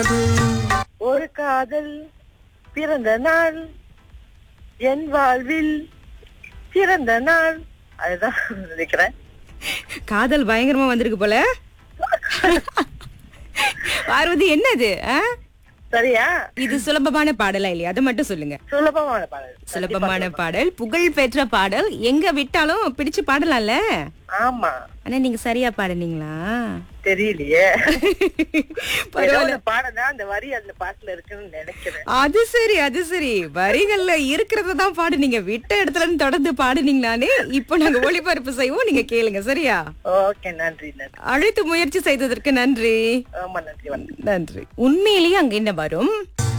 ஒரு காதல் பிறந்த நாள் என் வாழ்வில் பிறந்த நாள் அதுதான் நினைக்கிறேன் காதல் பயங்கரமா வந்திருக்கு போல பார்வதி என்னது ஆ? சரியா இது சுலபமான பாடலா இல்லையா அதை மட்டும் சொல்லுங்க சுலபமான பாடல் சுலபமான பாடல் புகழ் பெற்ற பாடல் எங்க விட்டாலும் பிடிச்சு பாடலாம்ல ஆமா ஆனா நீங்க சரியா பாடுனீங்களா தெரியலையே பரவாயில்ல பாடனா அந்த வரி அந்த பாட்டுல இருக்குன்னு நினைக்கிறேன் அது சரி அது சரி வரிகள்ல இருக்கிறத தான் பாடுனீங்க விட்ட இடத்துல இருந்து தொடர்ந்து பாடுனீங்களானே இப்போ நாங்க ஒளிபரப்பு செய்வோம் நீங்க கேளுங்க சரியா ஓகே நன்றி நன்றி அழைத்து முயற்சி செய்ததற்கு நன்றி ஆமா நன்றி வணக்கம் நன்றி உண்மையிலேயே அங்க என்ன வரும்